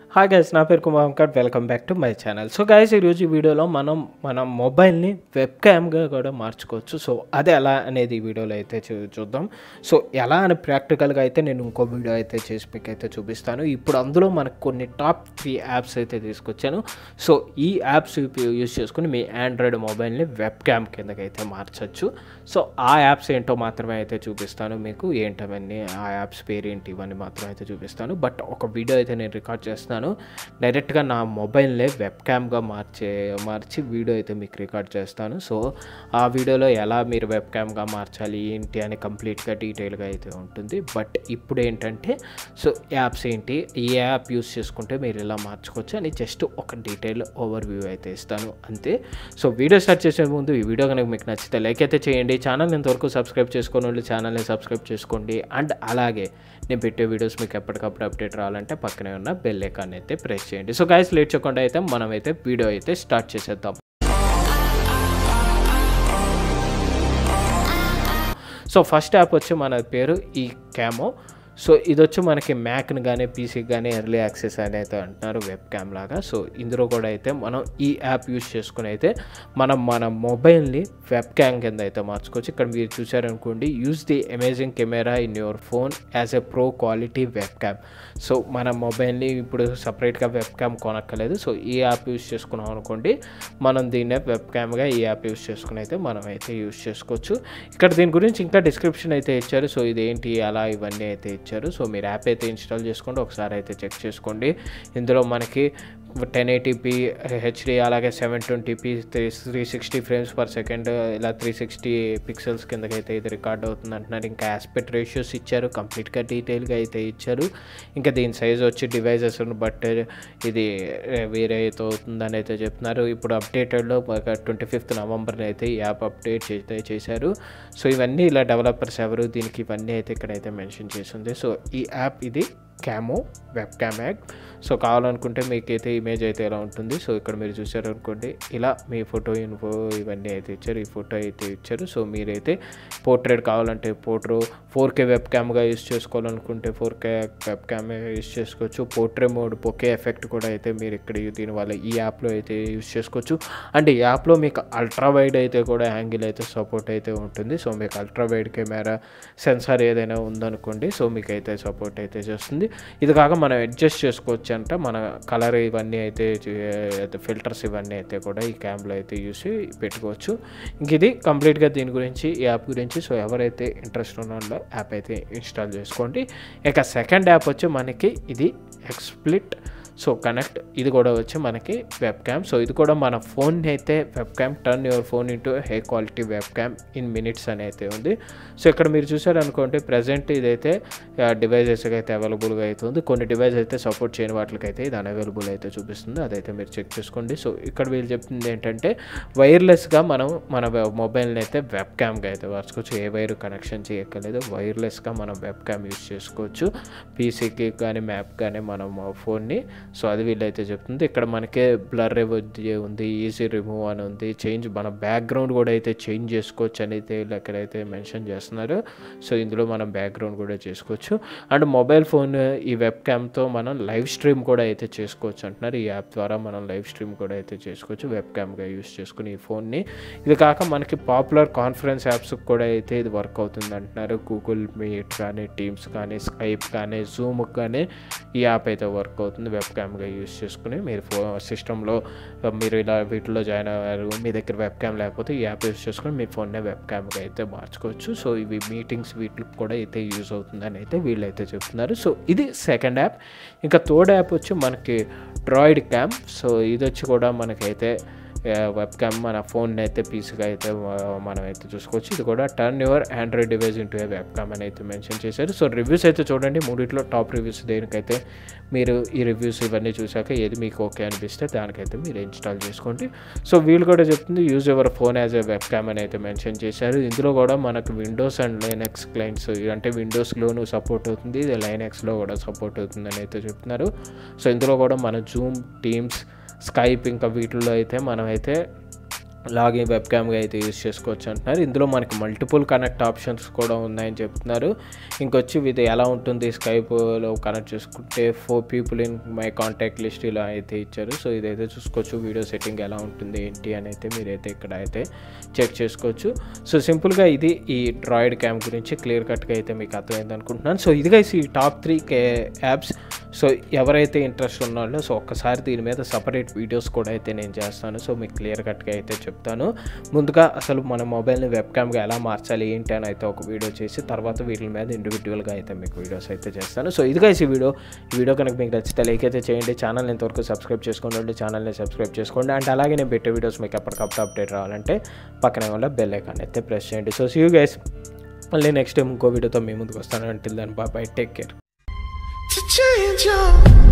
hi guys నా పేరు Kumar Venkat welcome back to my channel so guys ఈరోజు ఈ వీడియోలో మనం మన మొబైల్ని వెబ్ క్యామ్గా కూడా మార్చుకోవచ్చు సో అది ఎలా అనేది ఈ వీడియోలో అయితే చూ- చూద్దాం సో ఎలా అని ప్రాక్టికల్గా అయితే నేను ఇంకో వీడియో అయితే చేసి మీకు అయితే చూపిస్తాను ఇప్పుడు అందులో మనకు కొన్ని టాప్ త్రీ యాప్స్ అయితే తీసుకొచ్చాను సో ఈ యాప్స్ యూస్ చేసుకుని మీ ఆండ్రాయిడ్ మొబైల్ని వెబ్ క్యామ్ కిందకైతే మార్చచ్చు సో ఆ యాప్స్ ఏంటో మాత్రమే అయితే చూపిస్తాను మీకు ఏంటవన్నీ ఆ యాప్స్ పేరు ఏంటి ఇవన్నీ మాత్రమే అయితే చూపిస్తాను బట్ ఒక వీడియో అయితే నేను రికార్డ్ చేస్తున్నాను డైరెక్ట్గా నా మొబైల్నే వెబ్ క్యామ్గా మార్చే మార్చి వీడియో అయితే మీకు రికార్డ్ చేస్తాను సో ఆ వీడియోలో ఎలా మీరు వెబ్ క్యామ్గా మార్చాలి ఏంటి అని కంప్లీట్గా డీటెయిల్గా అయితే ఉంటుంది బట్ ఇప్పుడు ఏంటంటే సో యాప్స్ ఏంటి ఈ యాప్ యూస్ చేసుకుంటే మీరు ఇలా మార్చుకోవచ్చు అని జస్ట్ ఒక డీటెయిల్ ఓవర్ వ్యూ అయితే ఇస్తాను అంతే సో వీడియో స్టార్ట్ చేసే ముందు ఈ వీడియో కనుక మీకు నచ్చితే లైక్ అయితే చేయండి ఛానల్ ఇంతవరకు సబ్స్క్రైబ్ చేసుకుని వాళ్ళు ఛానల్ని సబ్స్క్రైబ్ చేసుకోండి అండ్ అలాగే నేను పెట్టే వీడియోస్ మీకు ఎప్పటికప్పుడు అప్డేట్ రావాలంటే పక్కనే ఉన్న బెల్ ఐకాన్ అయితే ప్రెస్ చేయండి సో గైస్ లేట్ చేయకుండా అయితే మనం అయితే వీడియో అయితే స్టార్ట్ చేసేద్దాం సో ఫస్ట్ యాప్ వచ్చి మన పేరు ఈ క్యామో సో ఇది వచ్చి మనకి మ్యాక్ని కానీ పీసీకి కానీ ఎర్లీ యాక్సెస్ అని అయితే అంటున్నారు వెబ్ క్యామ్ లాగా సో ఇందులో కూడా అయితే మనం ఈ యాప్ యూస్ చేసుకుని అయితే మనం మన మొబైల్ని వెబ్ క్యామ్ కింద అయితే మార్చుకోవచ్చు ఇక్కడ మీరు చూసారనుకోండి use the amazing camera in your phone as a pro quality web cam so మన మొబైల్ని ఇప్పుడు సపరేట్గా వెబ్ క్యామ్ కొనక్కలేదు సో ఈ యాప్ యూస్ చేసుకున్నాం అనుకోండి మనం దీన్నే వెబ్ క్యామ్గా ఈ యాప్ యూస్ చేసుకుని అయితే మనం అయితే యూస్ చేసుకోవచ్చు ఇక్కడ దీని గురించి ఇంకా డిస్క్రిప్షన్ అయితే ఇచ్చారు సో ఇది ఏంటి అలా ఇవన్నీ అయితే ఇచ్చారు సో మీరు యాప్ అయితే ఇన్స్టాల్ చేసుకోండి ఒకసారి అయితే చెక్ చేసుకోండి ఇందులో మనకి టెన్ ఎయిటీపీ హెచ్డి అలాగే seven twenty P three sixty frames per second ఇలా త్రీ సిక్స్టీ పిక్సెల్స్ కిందకైతే ఇది రికార్డ్ అవుతుంది అంటున్నారు ఇంకా ఆస్పెక్ట్ రేషియోస్ ఇచ్చారు కంప్లీట్గా డీటెయిల్గా అయితే ఇచ్చారు ఇంకా దీని సైజ్ వచ్చి డివైజెస్ని బట్టి ఇది వేరే అయితే అవుతుందని అయితే చెప్తున్నారు ఇప్పుడు అప్డేటెడ్లో ట్వంటీ ఫిఫ్త్ నవంబర్ని అయితే ఈ యాప్ అప్డేట్ అయితే చేశారు సో ఇవన్నీ ఇలా డెవలపర్స్ ఎవరు దీనికి ఇవన్నీ అయితే ఇక్కడైతే మెన్షన్ చేసింది సో ఈ యాప్ ఇది Camo web cam app so కావాలనుకుంటే మీకైతే ఇమేజ్ అయితే ఎలా ఉంటుంది సో ఇక్కడ మీరు చూసారు అనుకోండి ఇలా మీ ఫోటో ఇన్ఫో ఇవన్నీ అయితే ఇచ్చారు ఈ ఫోటో అయితే ఇచ్చారు సో మీరైతే పోర్ట్రేట్ కావాలంటే పోర్ట్రో ఫోర్ కే వెబ్ క్యామ్గా యూస్ చేసుకోవాలనుకుంటే four K web cam use చేసుకోవచ్చు పోర్ట్రే మోడ్ పొకే ఎఫెక్ట్ కూడా అయితే మీరు ఇక్కడ దీనివల్ల ఈ యాప్లో అయితే యూస్ చేసుకోవచ్చు అండ్ ఈ యాప్లో మీకు అల్ట్రా వైడ్ అయితే కూడా యాంగిల్ అయితే సపోర్ట్ అయితే ఉంటుంది సో మీకు అల్ట్రా వైడ్ కెమెరా సెన్సార్ ఏదైనా ఉందనుకోండి సో మీకు అయితే సపోర్ట్ అయితే చేస్తుంది ఇది కాక మనం అడ్జస్ట్ చేసుకోవచ్చు అంట మన కలర్ ఇవన్నీ అయితే ఫిల్టర్స్ ఇవన్నీ అయితే కూడా ఈ క్యామ్లో అయితే యూస్ పెట్టుకోవచ్చు ఇంక ఇది కంప్లీట్గా దీని గురించి ఈ యాప్ గురించి సో ఎవరైతే ఇంట్రెస్ట్ ఉన్న వాళ్ళు యాప్ అయితే ఇన్స్టాల్ చేసుకోండి ఇక సెకండ్ యాప్ వచ్చి మనకి ఇది ఎక్స్ప్లిట్ సో కనెక్ట్ ఇది కూడా వచ్చి మనకి వెబ్ క్యామ్ సో ఇది కూడా మన ఫోన్ అయితే web cam turn your phone into high quality web cam in minutes అని అయితే ఉంది సో ఇక్కడ మీరు చూసారనుకోండి ప్రజెంట్ ఇదైతే డివైజెస్కి అయితే అవైలబుల్గా అవుతుంది కొన్ని డివైస్ అయితే సపోర్ట్ చేయని వాటికైతే ఇది అన్అవైలబుల్ అయితే చూపిస్తుంది అదైతే మీరు చెక్ చేసుకోండి సో ఇక్కడ వీళ్ళు చెప్తుంది ఏంటంటే వైర్లెస్గా మనం మన మొబైల్ని అయితే వెబ్ క్యామ్గా అయితే మార్చుకోవచ్చు ఏ వైర్ కనెక్షన్ చేయక్కర్లేదు వైర్లెస్గా మనం వెబ్ క్యామ్ యూస్ చేసుకోవచ్చు పీసీకి కానీ మ్యాప్ కానీ మనం ఫోన్ని సో అది వీళ్ళైతే చెప్తుంది ఇక్కడ మనకే బ్లర్ ఉంది ఈజీ రిమూవ్ అని ఉంది చేంజ్ మన బ్యాక్గ్రౌండ్ కూడా అయితే చేంజ్ చేసుకోవచ్చు అని అయితే వీళ్ళు ఎక్కడైతే మెన్షన్ చేస్తున్నారు సో ఇందులో మనం బ్యాక్గ్రౌండ్ కూడా చేసుకోవచ్చు అండ్ మొబైల్ ఫోన్ ఈ వెబ్ క్యామ్తో మనం లైవ్ స్ట్రీమ్ కూడా అయితే చేసుకోవచ్చు అంటున్నారు ఈ యాప్ ద్వారా మనం లైవ్ స్ట్రీమ్ కూడా అయితే చేసుకోవచ్చు వెబ్ క్యామ్గా యూస్ చేసుకుని ఈ ఫోన్ని ఇది కాక మనకి పాపులర్ కాన్ఫరెన్స్ యాప్స్ కూడా అయితే ఇది వర్క్ అవుతుంది అంటున్నారు గూగుల్ మీట్ కానీ టీమ్స్ కానీ స్కైప్ కానీ జూమ్ కానీ ఈ యాప్ అయితే వర్క్ అవుతుంది వెబ్ క్యామ్గా యూస్ చేసుకుని మీరు ఫో సిస్టంలో మీరు ఇలా వీటిలో జాయిన్ అయ్యారు మీ దగ్గర వెబ్ క్యామ్ లేకపోతే ఈ యాప్ యూస్ చేసుకుని మీ ఫోన్నే వెబ్ క్యామ్గా అయితే మార్చుకోవచ్చు సో ఇవి మీటింగ్స్ వీటికి కూడా అయితే యూజ్ అవుతుందని అయితే వీళ్ళైతే చెప్తున్నారు సో ఇది సెకండ్ యాప్ ఇంకా థర్డ్ యాప్ వచ్చి మనకి డ్రాయిడ్ క్యామ్ సో ఇది వచ్చి కూడా మనకైతే వెబ్ క్యామ్ మన ఫోన్ అయితే పీస్గా అయితే మనం అయితే చూసుకోవచ్చు ఇది కూడా turn your Android device into a web cam అని అయితే మెన్షన్ చేశారు సో రివ్యూస్ అయితే చూడండి మూడిట్లో టాప్ రివ్యూస్ దేనికైతే మీరు ఈ రివ్యూస్ ఇవన్నీ చూసాక ఏది మీకు ఓకే అనిపిస్తే దానికైతే మీరు ఇన్స్టాల్ చేసుకోండి సో వీళ్ళు కూడా చెప్తుంది use your phone as a web cam అని అయితే మెన్షన్ చేశారు ఇందులో కూడా మనకు విండోస్ అండ్ లైనెక్స్ క్లయింట్స్ అంటే విండోస్లోనూ సపోర్ట్ అవుతుంది ఇది లైనెక్స్లో కూడా సపోర్ట్ అవుతుందని అయితే చెప్తున్నారు సో ఇందులో కూడా మన జూమ్ టీమ్స్ స్కైప్ ఇంకా వీటిల్లో అయితే మనమైతే లాగిన్ వెబ్ క్యామ్గా అయితే యూస్ చేసుకోవచ్చు అంటున్నారు ఇందులో మనకి మల్టిపుల్ కనెక్ట్ ఆప్షన్స్ కూడా ఉన్నాయని చెప్తున్నారు ఇంకొచ్చి ఇది ఎలా ఉంటుంది స్కైప్లో కనెక్ట్ చేసుకుంటే four people in my contact list ఇలా అయితే ఇచ్చారు సో ఇదైతే చూసుకోవచ్చు వీడియో సెట్టింగ్ ఎలా ఉంటుంది ఏంటి అని అయితే మీరైతే ఇక్కడ అయితే చెక్ చేసుకోవచ్చు సో సింపుల్గా ఇది ఈ డ్రాయిడ్ క్యామ్ గురించి క్లియర్ కట్గా అయితే మీకు అర్థమైంది అనుకుంటున్నాను సో ఇదిగా ఈ టాప్ త్రీ కే యాప్స్ సో ఎవరైతే ఇంట్రెస్ట్ ఉన్నారో సో ఒక్కసారి దీని మీద సపరేట్ వీడియోస్ కూడా అయితే నేను చేస్తాను సో మీకు క్లియర్ కట్గా అయితే చెప్తాను ముందుగా అసలు మన మొబైల్ని వెబ్ క్యామ్గా ఎలా మార్చాలి ఏంటి అని అయితే ఒక వీడియో చేసి తర్వాత వీటి మీద ఇండివిజువల్గా అయితే మీకు వీడియోస్ అయితే చేస్తాను సో ఇదిగా ఈ వీడియో ఈ వీడియో కనుక మీకు నచ్చితే లైక్ అయితే చేయండి ఛానల్ ఇంతవరకు సబ్స్క్రైబ్ చేసుకోండి ఛానల్ని సబ్స్క్రైబ్ చేసుకోండి అండ్ అలాగే నేను పెట్టే వీడియోస్ మీకు ఎప్పటికప్పుడు అప్డేట్ రావాలంటే పక్కనే వల్ల బెల్ ఐకాన్ అయితే ప్రెస్ చేయండి సో సీ యూ గైస్ మళ్ళీ నెక్స్ట్ టైం ఇంకో వీడియోతో మీ ముందుకు వస్తాను అంటిల్ దాని bye bye take care to change your